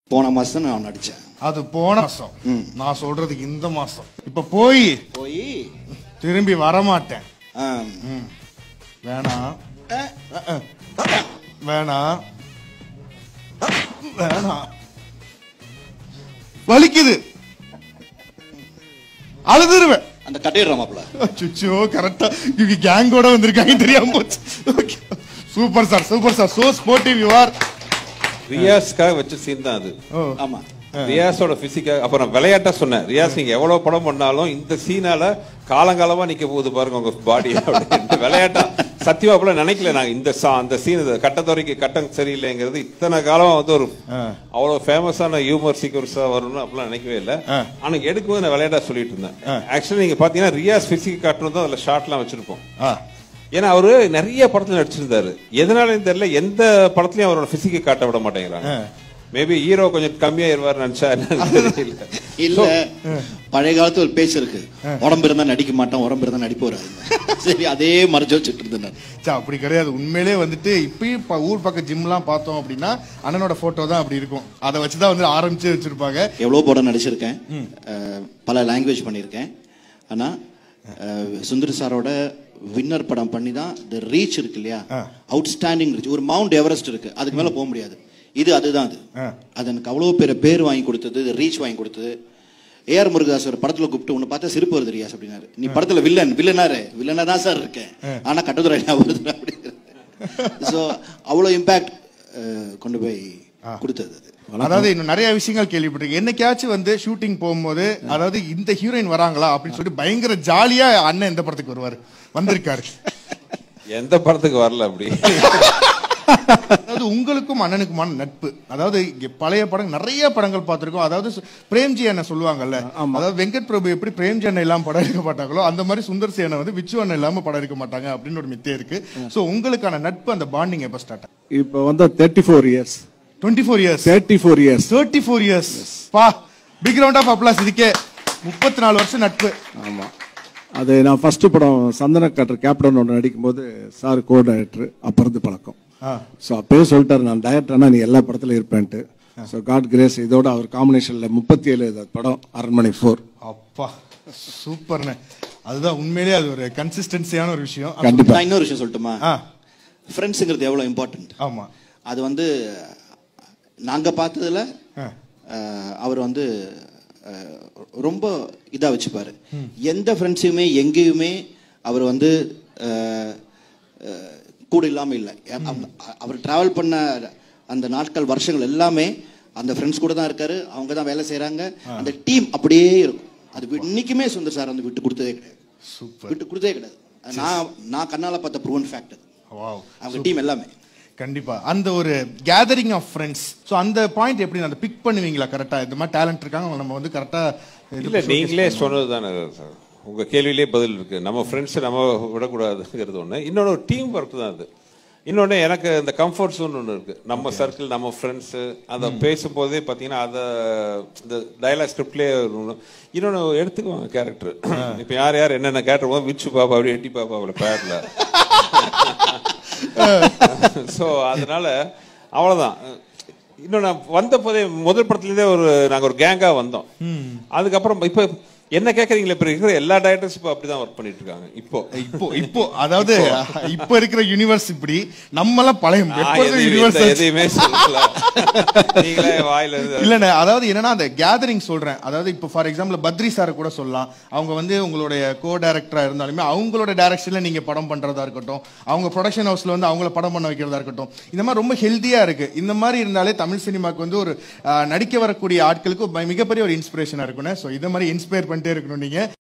போன மாசம் நான் நடிச்சேன் அது போன மாசம் நான் சொல்றதுக்கு இந்த மாசம் இப்ப போய் போய் திரும்பி வரமாட்டேன் ஆம், ம். வேணாம் அஹ், அஹ். வேணாம் வேணாம் வலிக்குது அழுதுருவேன் அந்த கட்டிடுறாமாப்ல சுச்சோ கரெக்டா இவங்க கேங்கோட வந்திருக்காங்க தெரியாம போச்சு super sir super sir so sportive you are ரியாஸ்க்காக வச்ச சீன் தான் அது ஓ ஆமா ரியாஸோட பிசிக்காக அப்புறம் விளையாட்டா சொன்னேன் ரியாஸ் நீங்க எவ்வளவு படம் பண்ணாலும் இந்த சீனால காலங்காலமா நிக்க போகுது பாருங்க உங்க பாடி அப்படின்னு விளையாட்டா சத்தியமா அப்பல நினைக்கல நாங்க இந்த சா அந்த சீன் கட்டத்துறைக்கு கட்டம் சரியில்லைங்கிறது இத்தனை காலமா வந்து ஒரு அவ்வளவு ஃபேமஸான ஹியூமர் சீக்வன்ஸா வரும்னு அப்பெல்லாம் நினைக்கவே இல்லை ஆனா எடுக்கும்போது நான் விளையாட்டா சொல்லிட்டு இருந்தேன் ஆக்சுவலி நீங்க பாத்தீங்கன்னா ரியாஸ் பிசிக் காட்டணும் தான் அதுல ஷார்ட்லாம் வச்சிருப்போம் ஆ ஏன்னா அவரு நிறைய படத்துல நடிச்சிருந்தாரு எதனாலும் தெரியல எந்த படத்துலயும் அவரோட பிசிக்கை காட்ட விட மாட்டேங்கிறாங்க மேபி ஹீரோ கொஞ்சம் கம்மியா இருவாரு நினைச்சா என்னன்னு தெரியல இல்ல பழைய காலத்துல ஒரு பேச்சு இருக்கு உடம்பு இருந்தா நடிக்க மாட்டான் உடம்பு இருந்தா நடிப்பு வராது சரி அதே மறைச்சு வச்சுட்டு இருந்தேன் நான். சா அப்படி கிடையாது உண்மையிலே வந்துட்டு இப்பயும் ப- ஊர் பக்கம் ஜிம்லாம் பார்த்தோம் அப்படின்னா அண்ணனோட போட்டோ தான் அப்படி இருக்கும் அதை வச்சுதான் வந்து ஆரம்பிச்சு வச்சிருப்பாங்க எவ்வளவு படம் நடிச்சிருக்கேன் அஹ், பல லாங்குவேஜ் பண்ணியிருக்கேன் ஆனா அஹ், சுந்தர் சாரோட வின்னர் படம் பண்ணி தான் த ரீச் இருக்கு இல்லையா அவுட்ஸ்டாண்டிங் ரீச் ஒரு மவுண்ட் எவரெஸ்ட் இருக்கு அதுக்கு மேல போக முடியாது இது அதுதான் அது அது எனக்கு அவ்வளவு பேர் பேர் வாங்கி கொடுத்தது ரீச் வாங்கி கொடுத்தது ஏஆர் முருகதாஸ் ஒரு படத்துல கூப்பிட்டு உன்னை பார்த்தா சிரிப்பு வருது ரியாஸ் அப்படின்னாரு நீ படத்துல வில்லன் வில்லனாரு வில்லனா தான் சார் இருக்கேன் ஆனா கட்டதுரை வருது அப்படிங்கிறது ஸோ அவ்வளோ இம்பாக்ட் கொண்டு போய் கொடுத்தது அது அதாவது இன்னும் நிறைய விஷயங்கள் கேள்விப்பட்டிருக்கேன் என்னைக்காச்சும் வந்து ஷூட்டிங் போகும்போது அதாவது இந்த ஹீரோயின் வராங்களா அப்படின்னு சொல்லிட்டு பயங்கர ஜாலியா அண்ணன் இந்த படத்துக்கு வருவாரு வந்திருக்காரு எந்த படத்துக்கு வரல அப்படி அதாவது உங்களுக்கும் அண்ணனுக்குமான நட்பு அதாவது இங்க பழைய படம் நிறைய படங்கள் பார்த்திருக்கோம் அதாவது சு- பிரேம்ஜி அண்ணன் சொல்லுவாங்கல்ல அதாவது வெங்கட் பிரபு எப்படி பிரேம்ஜி அண்ணன் இல்லாம படம் எடுக்க மாட்டாங்களோ அந்த மாதிரி சுந்தர் சி அண்ணன் வந்து விச்சு அண்ணன் இல்லாம படம் எடுக்க மாட்டாங்க அப்படின்னு ஒரு மித்தே இருக்கு சோ உங்களுக்கான நட்பு அந்த பாண்டிங் எப்ப ஸ்டார்ட் இப்போ வந்து thirty four years twenty four years thirty four years thirty four years பா பிக் ரவுண்ட் ஆஃப் அப்ளாஸ் இதுக்கே முப்பத்தி நாலு வருஷம் நட்பு ஆமா அது நான் ஃபர்ஸ்ட் படம் சந்தன காட்டர் கேப்டன் ஒன்று நடிக்கும்போது சார் கோ டைரக்டர் அப்போ இருந்து பழக்கம் ஸோ அப்பயே சொல்லிட்டாரு நான் டைரக்டர்னா நீ எல்லா படத்துலையும் இருப்பேன்ட்டு ஸோ காட் கிரேஸ் இதோட அவர் காம்பினேஷனில் முப்பத்தி ஏழு படம் அரண்மனை ஃபோர் அப்பா சூப்பர்ண்ணே அதுதான் உண்மையிலேயே அது ஒரு கன்சிஸ்டன்சியான ஒரு விஷயம் கண்டிப்பா நான் இன்னொரு விஷயம் சொல்லட்டுமா ஆ ஃப்ரெண்ட்ஸுங்கிறது எவ்வளோ இம்பார்ட்டன்ட் ஆமா அது வந்து நாங்க பார்த்ததுல அஹ், அவர் வந்து அஹ், ரொம்ப இதா வச்சுப்பாரு எந்த ஃப்ரெண்ட்ஸையுமே எங்கேயுமே அவர் வந்து அஹ், அஹ், கூட இல்லாம இல்லை அந்த- அவர் டிராவல் பண்ண அந்த நாட்கள் வருஷங்கள் எல்லாமே அந்த ஃப்ரெண்ட்ஸ் கூட தான் இருக்காரு அவங்க தான் வேலை செய்றாங்க அந்த டீம் அப்படியே இருக்கும் அது வி- இன்னைக்குமே சுந்தர் சார் வந்து விட்டு கொடுத்ததே கிடையாது விட்டு கொடுத்ததே கிடையாது அது நான் நான் கண்ணால பார்த்த ப்ரூவன் ஃபேக்ட் அது வாவ் அவங்க டீம் எல்லாமே கண்டிப்பா அந்த ஒரு கேதரிங் ஆஃப் ஃப்ரெண்ட்ஸ் ஸோ அந்த பாயிண்ட் எப்படி அந்த பிக் பண்ணுவீங்களா கரெக்டா இந்த மாதிரி டேலண்ட் இருக்காங்க அவங்க நம்ம வந்து கரெக்டா இல்ல நீங்களே சொன்னது தானே சார் உங்க கேள்வியிலே பதில் இருக்கு நம்ம ஃப்ரெண்ட்ஸ் நம்ம விடக்கூடாதுங்கிறது ஒண்ணு இன்னொன்று ஒரு டீம் ஒர்க் தான் அது இன்னொன்று எனக்கு இந்த கம்ஃபர்ட் ஜோன் ஒன்று இருக்கு நம்ம சர்க்கிள் நம்ம ஃப்ரெண்ட்ஸ் அதை பேசும்போதே பார்த்தீங்கன்னா அதை இந்த டயலாக் ஸ்கிரிப்ட்லேயே இன்னொன்று எடுத்துக்குவாங்க கேரக்டர் இப்போ யார் யார் என்னென்ன கேரக்டர் போதும் விச்சு பாப்பா அப்படி எட்டி பாப்பா அவளை பேரில் ஸோ அதனால அவ்வளோதான் இன்னும் நான் வந்த போதே முதல் படத்துலேருந்தே ஒரு நாங்கள் ஒரு கேங்காக வந்தோம் அதுக்கப்புறம் இப்போ என்ன கேட்குறீங்களே இப்போ இருக்கிற எல்லா டேரக்டர்ஸ் இப்போ அப்படி தான் ஒர்க் பண்ணிட்டு இருக்காங்க இப்போ இப்போ இப்போ அதாவது இப்போ இருக்கிற யூனிவர்ஸ் இப்படி நம்மலாம் பழைய நான் எப்போ இருக்கிற எதையும் யூனிவர்ஸ் எந்த- எதையுமே சொல்லல நீங்களே வாயில இருந்து இல்லண்ணே அதாவது என்னன்னா அந்த கேதரிங் சொல்றேன் அதாவது இப்போ ஃபார் எக்ஸாம்பிள் பத்ரி சார் கூட சொல்லலாம் அவங்க வந்து உங்களுடைய கோ டைரக்டரா இருந்தாலுமே அவங்களோட டைரக்ஷன்ல நீங்க படம் பண்றதா இருக்கட்டும் அவங்க ப்ரொடக்ஷன் ஹவுஸ்ல வந்து அவங்கள படம் பண்ண வைக்கிறதா இருக்கட்டும் இந்த மாதிரி ரொம்ப ஹெல்த்தியா இருக்கு இந்த மாதிரி இருந்தாலே தமிழ் சினிமாக்கு வந்து ஒரு ஆஹ், நடிக்க வரக்கூடிய ஆட்களுக்கு ஒரு மிகப்பெரிய ஒரு இன்ஸ்பிரேஷனா இருக்கும்னே ஸோ இதை மாதிரி இன்ஸ்பயர் பண்ணிட்டே இருக்கணும் நீங்க